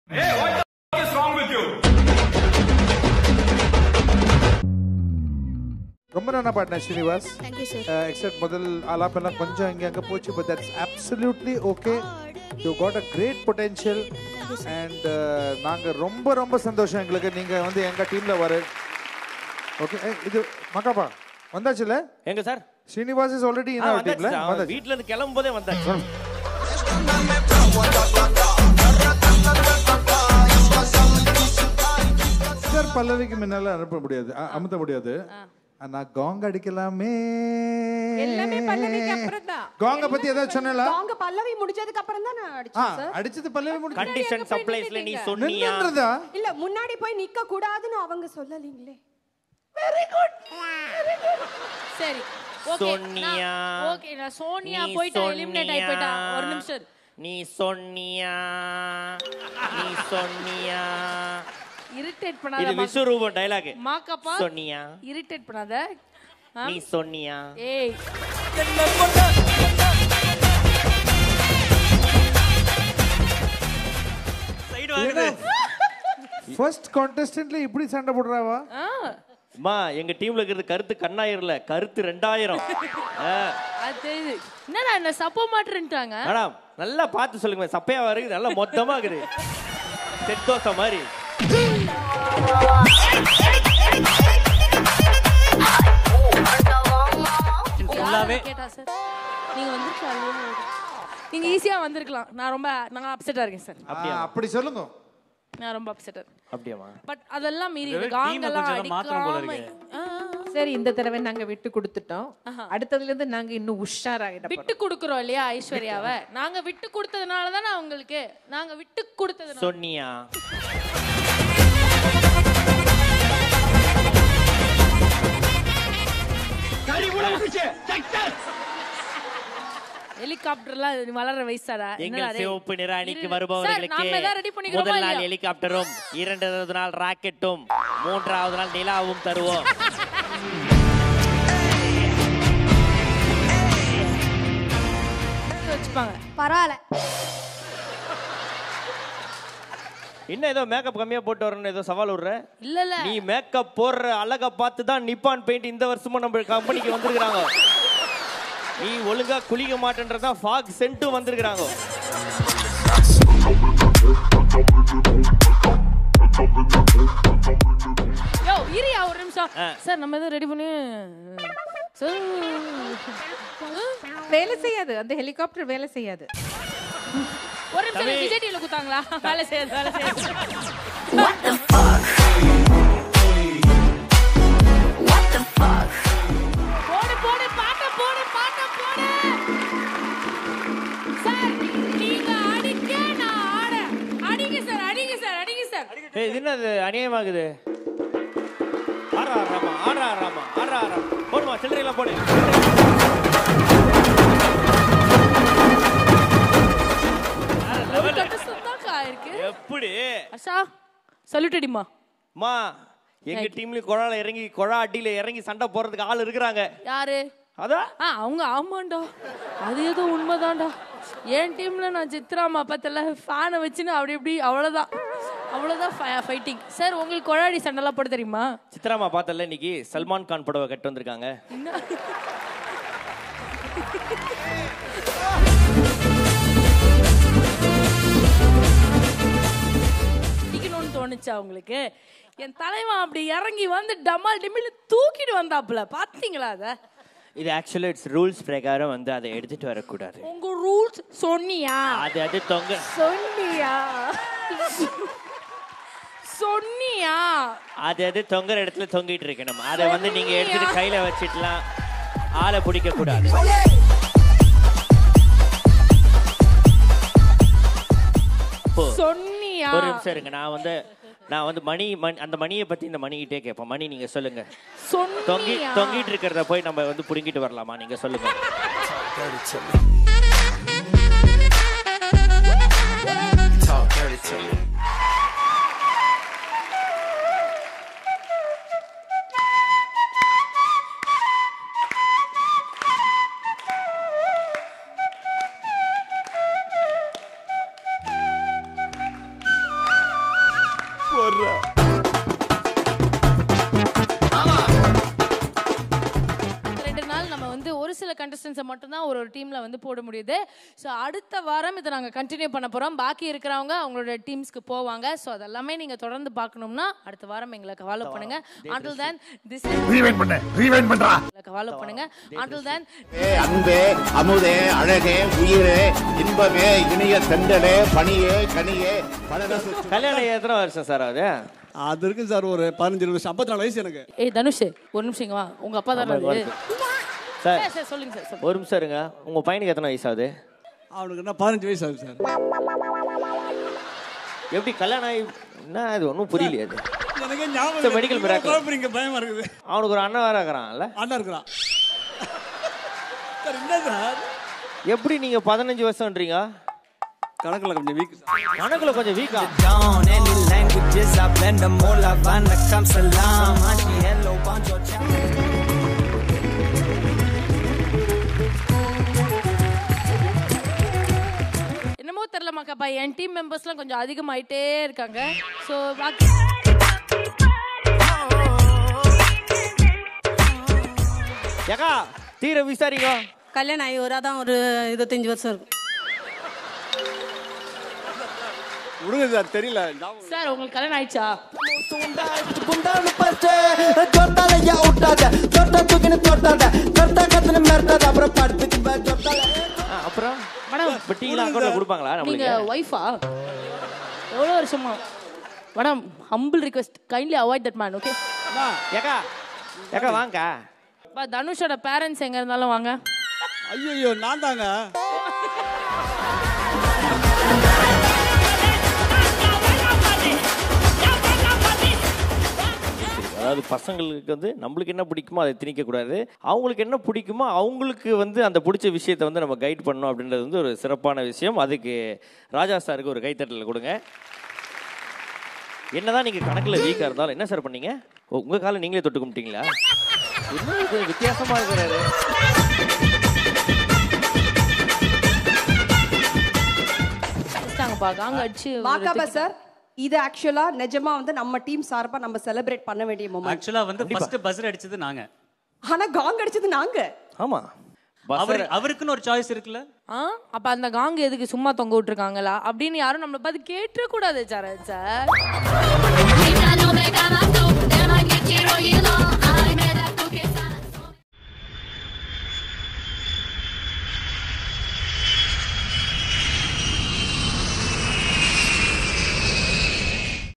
ரொம்ப நல்லா பாடின ஸ்ரீனிவாஸ் தேங்க்யூ சார் எக்ஸப்ட் முதல் ஆலாப்பெல்லாம் கொஞ்சம் இங்கே அங்கே போச்சு but that's absolutely okay you got a great potential and நாங்கள் ரொம்ப ரொம்ப சந்தோஷம் எங்களுக்கு நீங்கள் வந்து எங்கள் டீமில் வர ஓகே இது மக்காப்பா வந்தாச்சுல எங்க sir Srinivas is already in uh, அவர் வந்தாச்சு டீம்ல சார். அவன் வந்தாச்சு வீட்ல இருந்து கிளம்பும் போதே வந்தாச்சு சார் பல்லவிக்கு முன்னால அனுப்ப முடியாது அ- அமுத்த முடியாது ஆனா காங் அடிக்கலாமே எல்லாமே பல்லவிக்கு அப்புறம் தான் காங்க பத்தி ஏதாவது சொன்னல அவங்க பல்லவி முடிஞ்சதுக்கு அப்புறம் தான் நான் ஆ அடிச்சேன் சார் அடிச்சது பல்லவி முடிஞ்சு கண்டிஷன் எங்க போய் சப்ளைஸ்ல நீ நின்னுட்டீங்க? சொன்னியா நின்னுன்றதா இல்ல முன்னாடி போய் நிக்க கூடாதுன்னு அவங்க சொல்லலீங்களே சரி ஓகே சொன்னியா? ஓகே நான் சோனியா நீ போயிட்டா எலிமினேட் ஆகி போயிட்டா சொன்னியா? ஒரு நிமிஷம் இரு. நீ சொன்னியா நீ சொன்னியா இரிட்டேட் இது பண்ணாத விஸ்வரூபம் டைலாக் மாக்கப்பா சொன்னியா இரிட்டேட் பண்ணாத ஆ? நீ சொன்னியா ஏய் சைடு வாங்குது ஃபர்ஸ்ட் கான்டெஸ்டன்ட்ல இப்படி சண்டை போடுறாவா ஆ, அம்மா எங்க டீம்ல இருக்கிறது கருத்து கண்ணாயிரம்ல கருத்து ரெண்டாயிரம் அது என்னடா என்ன சப்போ மாட்டுன்ட்டாங்க மேடம் நல்லா பார்த்து சொல்லுங்க சப்பையா வருது நல்லா மொத்தமா இருக்குது செட் தோசை மாதிரி ஃபுல்லாவே கேட்டா சார் நீங்க வந்துருக்கலாம் நீங்க ஈஸியா வந்திருக்கலாம் நான் ரொம்ப நான் அப்செட்டா இருக்கேன் சார் அப்படியா ஆ, அப்படி சொல்லுங்க நான் ரொம்ப அப்செட்டா இருக்கேன் அப்படியாமா பட் அதெல்லாம் மீறி இது இந்த team-அ காங்கெல்லாம் கொஞ்சம் மாத்தணும் போல அடிக்காம இருக்கு. ஆ, ஆ, ஆ. சரி இந்த தடவை நாங்க விட்டு கொடுத்துட்டோம் அடுத்ததுல இருந்து நாங்க இன்னும் உஷாராயிட விட்டு கொடுக்குறோம் இல்லையா ஐஸ்வர்யாவை நாங்க விட்டு கொடுத்ததுனால தானே அவங்களுக்கு நாங்க விட்டு கொடுத்ததுனால சொன்னியா ஹெலிகாப்டர்லாம் இது வளர்ற வயசாடா எங்கள் என்னடா டேய்? சிவப்பு நிற அணிக்கு இரு. வருபவர்களுக்கு சார், நாம தான் ரெடி பண்ணிக்கிறோமா முதல் நாள் இல்லையா? ஹெலிகாப்டரும் இரண்டாவது நாள் ராக்கெட்டும் மூன்றாவது நாள் நிலாவும் தருவோம் வச்சுப்பாங்க பரவாயில்ல என்ன ஏதோ மேக்கப் கம்மியா போட்டு வரணும் ஏதோ சவால் விடுற இல்ல இல்ல நீ மேக்கப் போடுற அழக பார்த்து தான் நிப்பான் பெயிண்ட் இந்த வருஷமும் நம்ம கம்பெனிக்கு வந்திருக்கிறாங்க நீ ஒழுங்கா குளிக்க மாட்டேன்றதான் ஃபாக் சென்ட்டும் வந்திருக்கிறாங்க யோ இரியா ஒரு நிமிஷம் ஆ. சார் நம்ம எதுவும் ரெடி பண்ணி சார் வேலை செய்யாது அந்த ஹெலிகாப்டர் வேலை செய்யாது ஒரு நிமிஷம் விஜய் டிவில குத்தாங்களா வேலை செய்யாது வேலை செய்யாது போடு போடு பாட்ட போடு பாட்ட போடு சார் நீங்க அடிக்க நான் ஆட அடிங்க சார் அடிங்க சார் அடிங்க சார் ஏய் இது என்னது அநியாயமாகுது ஆறா ராமா ஆறா ராமா ஆறா ராமா போடுமா சில்லறையெல்லாம் போடு வேற ஒரு level. கட்ட சுத்தாக்கா இருக்கு எப்படி அஷா சல்யூட் அடிமா மா எங்க டீம்லயும் குழால இறங்கி குழா அடியில இறங்கி சண்டை போடுறதுக்கு ஆள் இருக்கிறாங்க யாரு அதான் ஆ அவங்க ஆமாண்டா அது ஏதோ உண்மைதான்டா என் டீம்ல நான் சித்ராமா பத்தல ஃபேனை வச்சுன்னு அப்படி இப்படி அவ்வளோதான் அவ்வளோதான் ஃபைட்டிங் சார் உங்களுக்கு கொழாடி சண்டைலாம் போட தெரியுமா சித்ராமா பார்த்தல இன்னைக்கு சல்மான் கான் புடவை கட்டு வந்திருக்காங்க என்ன அடிக்கணும்னு தோணுச்சா உங்களுக்கு என் தலைவன் அப்படி இறங்கி வந்து டமால் டிமில் தூக்கிட்டு வந்தாப்புல பாத்தீங்களா அத இது ஆக்சுவலா இட்ஸ் ரூல்ஸ் பிரகாரம் வந்து அதை எடுத்துட்டு வரக்கூடாது உங்க ரூல்ஸ் சொன்னியா அது அது தொங்க சொன்னியா சொன்னியா அது அது தொங்குற இடத்துல தொங்கிட்டு இருக்கணும் அதை வந்து நீங்க எடுத்துட்டு கையில வச்சிட்டுலாம் ஆளை பிடிக்க கூடாது போ. சொன்னியா ஒரு நிமிஷம் இருங்க நான் வந்து நான் வந்து மணி மணி- அந்த மணியை பத்தி இந்த மணிகிட்டே கேட்பேன் மணி நீங்க சொல்லுங்க தொங்கி சொன்னியா தொங்கிட்டு இருக்கிறத போய் நம்ம வந்து புடுங்கிட்டு வரலாமா நீங்க சொல்லுங்க Talk dirty to me. ரெண்டு நாள் நம்ம வந்து ஒரு சில கண்டஸ்டன்ஸை மட்டும்தான் ஒரு ஒரு டீம்ல வந்து போட முடியுது ஸோ அடுத்த வாரம் இதை நாங்கள் கண்டினியூ பண்ண போறோம் பாக்கி இருக்கிறவங்க அவங்களோட டீம்ஸ்க்கு போவாங்க ஸோ அதெல்லாமே நீங்க தொடர்ந்து பார்க்கணும்னா அடுத்த வாரம் எங்களுக்கு ஃபாலோ பண்ணுங்க ஆண்டில் தேன் திஸ் ரீவைண்ட் பண்ணு ரீவைண்ட் பண்றா ஃபாலோ பண்ணுங்க ஆண்டில் தேன் அன்பே அமுதே அழகே உயிரே இன்பமே இனிய தெண்டலே பணியே கனியே பலரசு கல்யாணம் எத்தனை வருஷம் சார் ஆகுது அது இருக்கு சார் ஒரு பதினஞ்சு இருபது வருஷம் ஐம்பத்தி நாலு வயசு எனக்கு ஏய் தனுஷ் ஒரு நிமிஷம் இங்க வா உங்க அப்பா தான் அது சார் சார், சார் சொல்லுங்க சார் சொல்லுங்க ஒரு நிமிஷம் இருங்க உங்க பையனுக்கு எத்தனை வயசு ஆகுது அவனுக்கு என்ன பதினஞ்சு வயசு ஆகுது சார் எப்படி கல்யாணம் ஆகி என்ன இது ஒன்றும் புரியலையே அது எனக்கு சார், medical miracle. ஞாபகம் பயமா இருக்குது அவனுக்கு ஒரு அண்ணன் வேற இருக்கிறான்ல அண்ணா இருக்கிறான் சார் என்ன சார் எப்படி நீங்க பதினஞ்சு வருஷம்ன்றீங்க கணக்கில் கொஞ்சம் வீக் கணக்குல கொஞ்சம் வீக்கா down any languages I blend them all Havana come salam Auntie hello bonjour ciao என்னமோ தெரியல மக்காப்பா என் டீம் மெம்பர்ஸ்லாம் கொஞ்சம் அதிகமாயிட்டே இருக்காங்க ஸோ பாக்கி ஏக்கா தீர விசாரிங்க கல்யாணம் ஆகி ஒரு அதான் ஒரு இருபத்தஞ்சு வருஷம் இருக்கும் விடுங்க சார் தெரியல ஞாபகம் சார் உங்களுக்கு கல்யாணம் ஆயிடுச்சா குண்டான பச்சை தொட்டாலையா விட்டாத தொட்டா தூக்கின்னு தொட்டாத தொட்டா கத்துன மிரட்டாத அப்புறம் படுத்துக்கு தொட்டால ஆ, அப்புறம் மேடம் இப்போ டீலாம் அக்கௌண்ட்ல கொடுப்பாங்களா நீங்க நம்மளுக்கு ஒய்ஃபா எவ்வளோ வருஷமா madam humble request kindly avoid that man okay ஏக்கா ஏக்கா வாங்க தனுஷோட பேரண்ட்ஸ் எங்க இருந்தாலும் வாங்க ஐயோ நான் தாங்க அதாவது பசங்களுக்கு வந்து நம்மளுக்கு என்ன பிடிக்குமோ அதை திணிக்க கூடாது அவங்களுக்கு என்ன பிடிக்குமோ அவங்களுக்கு வந்து அந்த பிடிச்ச விஷயத்தை வந்து நம்ம கைட் பண்ணணும் அப்படின்றது வந்து ஒரு சிறப்பான விஷயம் அதுக்கு ராஜா சாருக்கு ஒரு கைத்தட்டல் கொடுங்க என்னதான் நீங்க கணக்குல வீக்கா இருந்தாலும் என்ன சார் பண்ணீங்க ஓ, உங்க காலை நீங்களே தொட்டு கும்பிட்டீங்களா என்ன இது வித்தியாசமா இருக்கிறாரு வச்சுட்டாங்கப்பா காங்க அடிச்சு ஒரு மாக்காபா தூக்கி- சார் இது ஆக்சுவலா நிஜமா வந்து நம்ம டீம் சார்பா நம்ம செலிப்ரேட் பண்ண வேண்டிய மொமெண்ட் ஆக்சுவலா வந்து ஃபர்ஸ்ட் பஸ்ஸர் அடிச்சது நாங்க ஆனா காங் அடிச்சது நாங்க ஆமா அவர் பஸ்ஸர் அவருக்குன்னு ஒரு சாய்ஸ் இருக்குல்ல ஆ அப்ப அந்த காங்க எதுக்கு சும்மா தொங்க விட்டுருக்காங்களா அப்படின்னு யாரும் நம்மள பார்த்து கேட்டுற கூடாது sir sir Ain't got no make I do, then I get you, you know.